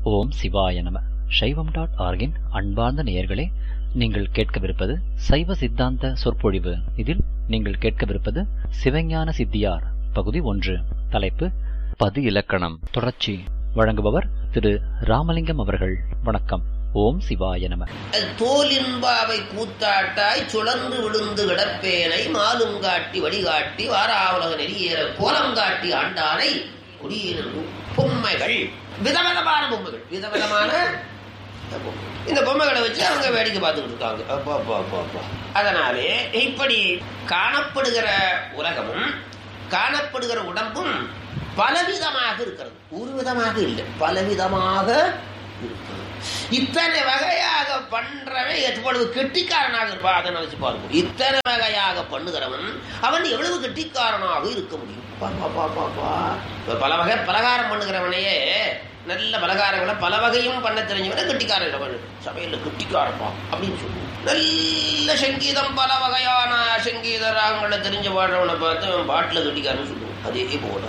ஓம் சிவாய நம சைவம் டாட் ஆர்கின் அன்பார்ந்த நேயர்களே நீங்கள் கேட்கவிருப்பது சைவ சித்தாந்த சொற்பொழிவு இதில் நீங்கள் கேட்கவிருப்பது சிவஞான சித்தியார் பகுதி ஒன்று தலைப்பு பது இலக்கணம் தொடர்ச்சி வழங்குபவர் திரு ராமலிங்கம் அவர்கள் வணக்கம் ஓம் சிவாய நம தோலின்பாவை கூத்தாட்டாய் சுழன்று விழுந்து கிடப்பேனை மாலுங்காட்டி வழிகாட்டி வாராவுலக நெறியேற கோலங்காட்டி ஆண்டானை குடியிரு பொம்மைகள் விதவிதமான பொம்மைகள் விதவிதமான பொம்மை. இந்த பொம்மைகளை வச்சு அவங்க வேடிக்கை பார்த்துக்கிட்டு இருக்காங்க அப்பா அப்பா அப்பா அப்பா அதனாலே இப்படி காணப்படுகிற உலகமும் காணப்படுகிற உடம்பும் பலவிதமாக இருக்கிறது ஒரு விதமாக இல்லை பலவிதமாக இருக்கிறது இத்தனை வகையாக பண்றவன் எவ்வளவு கெட்டிக்காரனாக இருப்பான் அதை நினைச்சு பார்க்கணும் இத்தனை வகையாக பண்ணுகிறவன் அவன் எவ்வளவு கெட்டிக்காரனாக இருக்க முடியும் பா, பா, பா, பா, பா. இப்ப பல வகை பலகாரம் பண்ணுகிறவனையே நல்ல பலகாரங்களை பல வகையும் பண்ண தெரிஞ்சவன கெட்டிக்காரன் அவன் சமையல்ல கெட்டிக்காரப்பா அப்படின்னு சொல்லுவோம் நல்ல சங்கீதம் பல வகையான சங்கீத ராகங்களை தெரிஞ்ச பாடுறவனை பார்த்து அவன் பாட்டில் கெட்டிக்காரன்னு சொல்லுவோம் அதே போல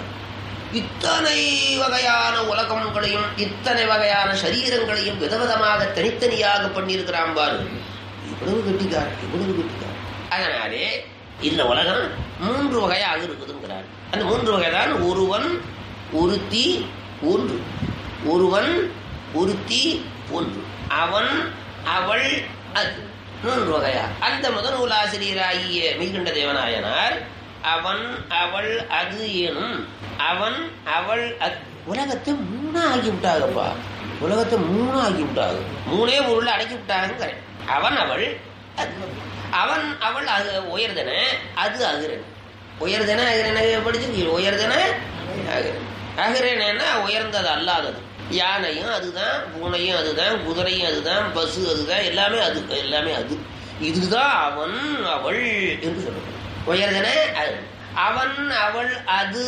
இத்தனை வகையான உலகங்களையும் இத்தனை வகையான சரீரங்களையும் விதவிதமாக தனித்தனியாக பண்ணியிருக்கிறான் பாரு இவ்வளவு கெட்டிக்கார் இவ்வளவு கெட்டிக்கார் அதனாலே இந்த உலகம் மூன்று வகையாக இருக்குதுங்கிறார் அந்த மூன்று வகை தான் ஒருவன் ஒருத்தி ஒன்று ஒருவன் ஒருத்தி ஒன்று அவன் அவள் அது மூன்று வகையா அந்த முதல் நூலாசிரியராகிய மெய்கண்ட தேவநாயனார் அவன் அவள் அது எனும் அவன் அவள் அது உலகத்தை மூணா ஆக்கி விட்டாங்கப்பா உலகத்தை மூணா ஆக்கி விட்டாங்க மூணே பொருள் அடக்கி விட்டாங்க அவன் அவள் அது அவன் அவள் அது உயர்தன அது அகிரன் உயர்தன அகிரன படிச்சிருக்கீங்க உயர்தன அகிரன் அகிரனா உயர்ந்தது அல்லாதது யானையும் அதுதான் பூனையும் அதுதான் குதிரையும் அதுதான் பஸ் அதுதான் எல்லாமே அது எல்லாமே அது இதுதான் அவன் அவள் என்று சொல்லுவாங்க உயர்தன அது. அவன் அவள் அது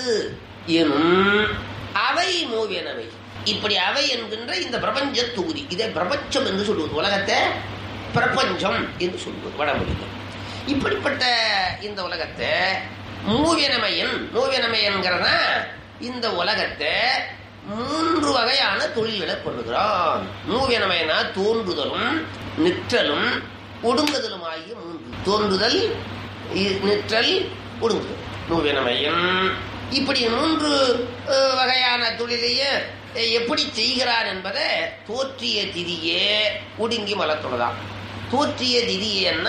எனும் அவை மூவியனவை இப்படி அவை என்கின்ற இந்த பிரபஞ்ச தொகுதி இதை பிரபஞ்சம் என்று சொல்லுவது உலகத்தை பிரபஞ்சம் என்று சொல்லுவது வடமொழியில் இப்படிப்பட்ட இந்த உலகத்தை மூவியனமையன் மூவியனமையன்கிறதா இந்த உலகத்தை மூன்று வகையான தொழில்களை பண்ணுகிறான் மூவியனமையனா தோன்றுதலும் நிற்றலும் ஒடுங்குதலும் ஆகிய மூன்று தோன்றுதல் இ- நிற்றல் ஒடுங்குதல் மூவியனமையன் இப்படி மூன்று அஹ், வகையான தொழிலையே அஹ், எப்படி செய்கிறார் என்பதை தோற்றிய திதியே ஒடுங்கி மலத்துள்ளதான் தோற்றிய திதி என்ன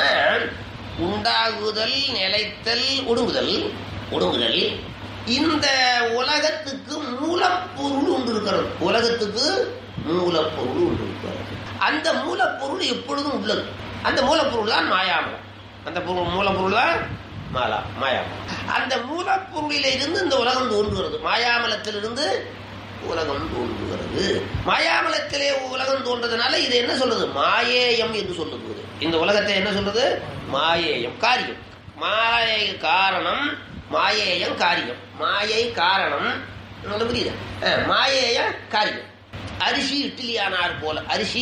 உண்டாகுதல் நிலைத்தல் ஒடுங்குதல் ஒடுங்குதல் இந்த உலகத்துக்கு மூலப்பொருள் ஒன்று இருக்கிறது உலகத்துக்கு மூலப்பொருள் ஒன்று இருக்கிறது அந்த மூலப்பொருள் எப்பொழுதும் உள்ளது அந்த மூலப்பொருள் தான் மாயாமலம் அந்த பொருள் மூலப்பொருள் தான் மாலா மாயாமலம் அந்த மூலப்பொருளில இருந்து இந்த உலகம் தோன்றுகிறது மாயாமலத்திலிருந்து உலகம் தோன்றுகிறது மாயாமலத்திலே உலகம் தோன்றதுனால இது என்ன சொல்லுது மாயேயம் என்று சொல்லுது இந்த உலகத்தை என்ன சொல்லுது மாயேயம் காரியம் மாயை காரணம் மாயேயம் காரியம் மாயை காரணம் உங்களுக்கு புரியுதா அஹ், மாயேய காரியம் அரிசி இட்லியானார் போல அரிசி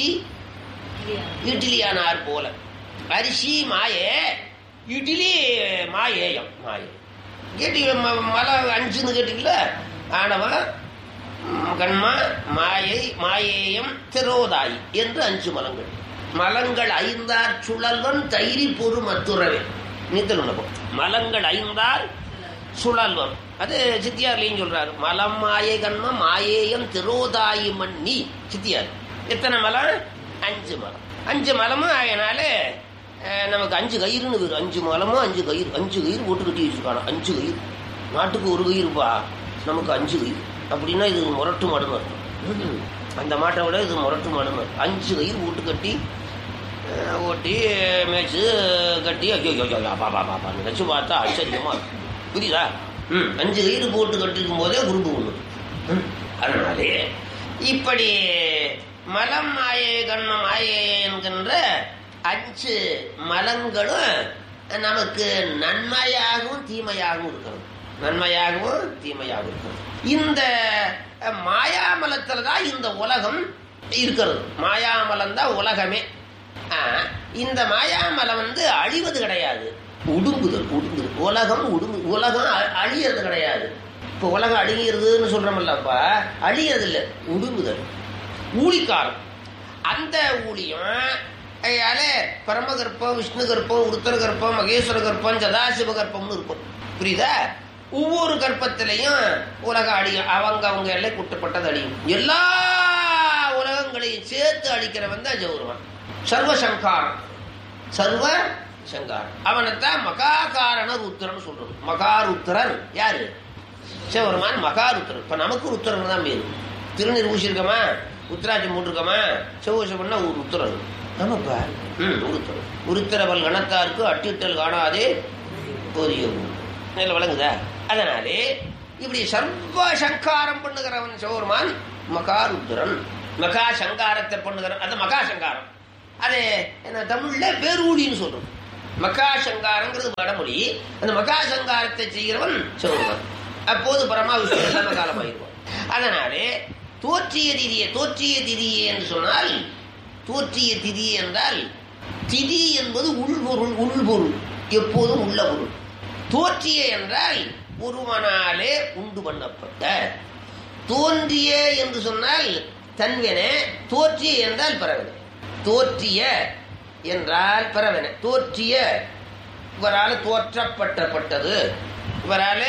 இட்லியானார் போல அரிசி மாயே இட்லி மாயேயம் மாயே கேட்டீங்க ம- மலை அஞ்சுன்னு கேட்டீங்களா ஆனவன் ம், கண்மா மாயை மாயேயம் திரோதாயி என்று அஞ்சு மலங்கள் மலங்கள் ஐந்தார் சுழல்வன் தைரி பொறு மத்துறவே நீத்தல் உணவும் மலங்கள் ஐந்தார் சுழல்வன் அது சித்தியார்லையும் சொல்றாரு மலம் மாயை கண்மம் மாயேயம் திரோதாயி மண்ணி சித்தியார் எத்தனை மலம் அஞ்சு மலம் அஞ்சு மலமும் ஆகினால அஹ், நமக்கு அஞ்சு கயிறுன்னு வரும் அஞ்சு மலமும் அஞ்சு கயிறு அஞ்சு கயிறு போட்டு கட்டி வச்சிருக்காங்க அஞ்சு கயிறு நாட்டுக்கு ஒரு கயிறுப்பா நமக்கு அஞ்சு கயிறு அப்படின்னா இது முரட்டு மடுமை ம்ஹும். அந்த மாட்டை விட இது முரட்டு மடுமை அஞ்சு கயிறு போட்டு கட்டி அஹ், ஓட்டி மேய்ச்சி கட்டி ஐயோ ஐயோ ஐயோ, அப்பா பாப்பா பாப்பா நினச்சி பார்த்தா ஆச்சரியமா இருக்கும் புரியுதா ம் அஞ்சு கயிறு போட்டு கட்டிருக்கும் போதே குறும்பு ஒன்று ம், அதனாலே இப்படி மலம் மாயை கண்ணம் மாயை என்கின்ற அஞ்சு மலங்களும் நமக்கு நன்மையாகவும் தீமையாகவும் இருக்கிறது நன்மையாகவும் தீமையாகவும் இருக்கிறது இந்த மாயாமலத்துல தான் இந்த உலகம் இருக்கிறது மாயாமலம் தான் உலகமே ஆ, இந்த மாயாமலம் வந்து அழிவது கிடையாது உடுங்குதல் உடுங்குதல் உலகம் உடுங்கு உலகம் அ- அழியறது கிடையாது இப்போ உலகம் அழிகிறதுன்னு சொல்றோம்லப்பா அழியறது இல்லை உடுங்குதல் ஊழிக்காரன் அந்த ஊழியம் அதால பரமகற்பம் விஷ்ணு கற்பம் உருத்தர கற்பம் மகேஸ்வர கற்பம் சதாசிவ கற்பம்னு இருக்கும் புரியுதா ஒவ்வொரு கற்பத்திலையும் உலக அடி அவங்க அவங்க எல்லைக்குட்பட்டது அழியும் எல்லா உலகங்களையும் சேர்த்து அழிக்கிறவன் தான் ஜௌரவன் சர்வசங்காரம் சர்வ சங்காரம் அவனைத்தான் மகாகாரண ருத்திரன் சொல்றது மகாருத்திரன் யாரு சிவபெருமான் மகாருத்திரன் இப்ப நமக்கு ருத்திரன் தான் பேரு திருநீர் ஊசிருக்கமா உத்திராட்சி போட்டிருக்கமா சிவகோஷம் பண்ணா ஒரு உத்தரவு ஆமாப்பா ம் உருத்தரம் உருத்திரவல் கணத்தாருக்கு அட்டிட்டல் காணாதே போதிய நல்ல விளங்குதா அதனாலே இப்படி சர்வ சங்காரம் பண்ணுகிறவன் சிவபெருமான் மகாருத்ரன் மகா சங்காரத்தை பண்ணுகிறவன் அது மகா சங்காரம் அது என்ன தமிழ்ல பேரூழின்னு சொல்றோம் மகா சங்காரங்கிறது வடமொழி அந்த மகா சங்காரத்தை செய்கிறவன் சிவபெருமான் அப்போது பரமா விஷ்ணு எல்லாம காலமாயிருவான் அதனாலே தோற்றிய திதியை தோற்றிய திதியை என்று சொன்னால் தோற்றிய திதி என்றால் திதி என்பது உள்பொருள் உள்பொருள் எப்போதும் உள்ள பொருள் தோற்றிய என்றால் ஒருவனாலே உண்டு பண்ணப்பட்ட தோன்றிய என்று சொன்னால் தன்வென தோற்றிய என்றால் பரவன தோற்றிய என்றால் பரவன தோற்றிய இவரால் தோற்றப்பட்டப்பட்டது இவரால்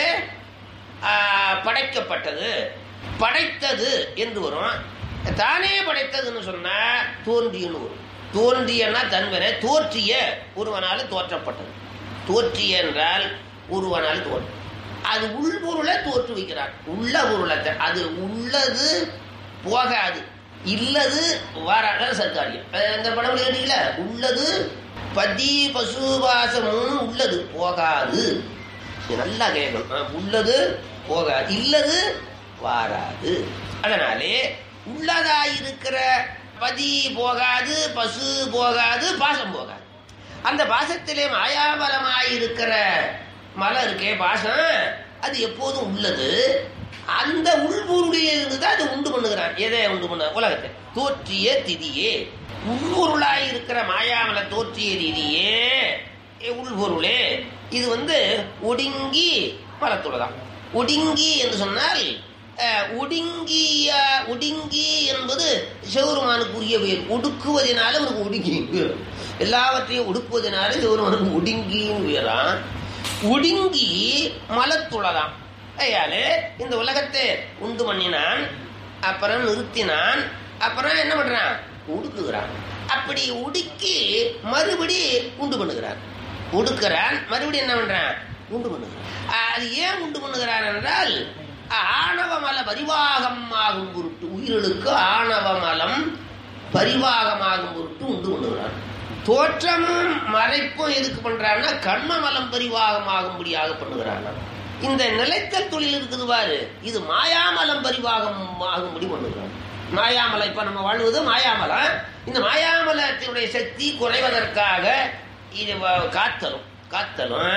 படைக்கப்பட்டது படைத்தது என்று வரும் தானே படைத்ததுன்னு சொன்னா தோன்றியன்னு வரும் தோன்றியன்னா தன்வன தோற்றிய ஒருவனால தோற்றப்பட்டது தோற்றிய என்றால் ஒருவனால் தோற்று அது உள்பொருளை தோற்றுவிக்கிறார் உள்ள பொருளை த- அது உள்ளது போகாது இல்லது வாராத சர்க்காரியம் அது அந்த படம் கேட்டீங்களா உள்ளது பதி பசுபாசமும் உள்ளது போகாது இது நல்லா கேட்கணும் ஆ, உள்ளது போகாது இல்லது வாராது அதனாலே உள்ளதாயிருக்கிற பதி போகாது பசு போகாது பாசம் போகாது அந்த பாசத்திலே மாயாபலமாயிருக்கிற மலை இருக்கே பாசம் அது எப்போதும் உள்ளது அந்த உள்பொருளில் இருந்து தான் அது உண்டு பண்ணுகிறான் எதை உண்டு பண்ண உலகத்தை தோற்றிய திதியே உள்பொருளாயிருக்கிற மாயாமல தோற்றிய திதியே ஏ, உள்பொருளே இது வந்து ஒடுங்கி பலத்துள்ளதான் ஒடுங்கி என்று சொன்னால் அஹ், ஒடுங்கிய ஒடுங்கி என்பது சிவருமானுக்குரிய பெயர் ஒடுக்குவதனால அவனுக்கு ஒடுங்கி எல்லாவற்றையும் ஒடுக்குவதனால சிவருமானுக்கு ஒடுங்கின்னு பேரான் ஒடுங்கி மலத்துளதாம் ஐயாலே இந்த உலகத்தை உண்டு பண்ணினான் அப்புறம் நிறுத்தினான் அப்புறம் என்ன பண்றான் ஒடுக்குகிறான் அப்படி ஒடுக்கி மறுபடி உண்டு பண்ணுகிறான் ஒடுக்கிறான் மறுபடியும் என்ன பண்றான் உண்டு பண்ணுகிறான் ஆஹ் அது ஏன் உண்டு பண்ணுகிறான் என்றால் ஆணவ மல பரிவாகம் ஆகும் பொருட்டு உயிர்களுக்கு ஆணவ மலம் பரிவாகமாகும் பொருட்டு உண்டு பண்ணுகிறான் தோற்றமும் மறைப்பும் எதுக்கு பண்றான்னா கர்ம மலம் பரிவாகமாகும்படியாக பண்ணுகிறான் இந்த நிலைத்தல் தொழில் இருக்குது பாரு இது மாயாமலம் பரிவாகம் ஆகும்படி பண்ணுகிறான் மாயாமலம் இப்ப நம்ம வாழ்வது மாயாமலம் இந்த மாயாமலத்தினுடைய சக்தி குறைவதற்காக இது வ- காத்தலும் காத்தலும்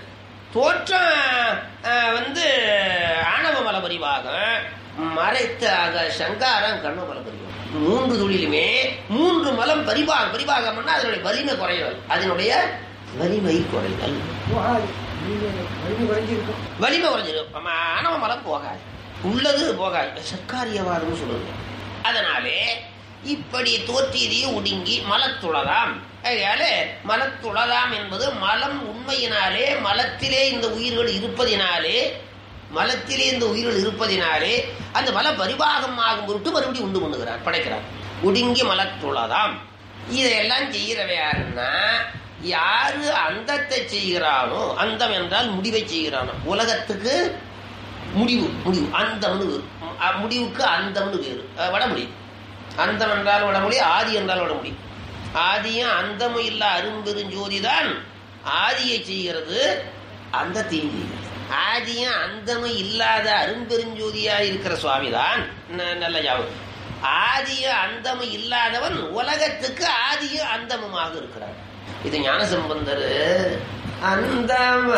தோற்றம் அஹ், வந்து ஆணவ மல பரிவாகம் மறைத்த அக சங்காரம் கர்ம மல பரிவாகம் மூன்று தொழிலுமே மூன்று மலம் பரிவாகம் பரிவாகம்னா அதனுடைய வலிமை குறைதல் அதனுடைய வலிமை குறைதல் வலிமை குறைஞ்சிடும் நம்ம ஆணவ மலம் போகாது உள்ளது போகாது சர்க்காரியவாதம் சொல்லுங்க அதனாலே இப்படி தோற்றியதை ஒடுங்கி மலத்துளதாம் அதனால மலத்துளதாம் என்பது மலம் உண்மையினாலே மலத்திலே இந்த உயிர்கள் இருப்பதினாலே மலத்திலே இந்த உயிர்கள் இருப்பதினாலே அந்த மல பரிபாகம் ஆகும் பொருட்டு மறுபடியும் உண்டு பண்ணுகிறார் படைக்கிறார் ஒடுங்கி மலத்துளதாம் இதையெல்லாம் செய்கிறவ யாருன்னா யாரு அந்தத்தை செய்கிறானோ அந்தம் என்றால் முடிவை செய்கிறானோ உலகத்துக்கு முடிவு முடிவு அந்தம்னு வேறு அ- முடிவுக்கு அந்தம்னு வேறு அஹ் வடமொழி அந்தம் என்றால் வடமொழி ஆதி என்றால் வடமொழி ஆதியும் அந்தமும் இல்ல அரும்பெருஞ்சோதி தான் ஆதியை செய்கிறது அந்த தீங்கு ஆதியும் அந்தமும் இல்லாத அரும்பெருஞ்சோதியா இருக்கிற சுவாமி தான் நல்ல ஞாபகம் ஆதியும் அந்தமும் இல்லாதவன் உலகத்துக்கு ஆதியும் அந்தமுமாக இருக்கிறார் இது ஞானசம்பந்தர் அந்தம்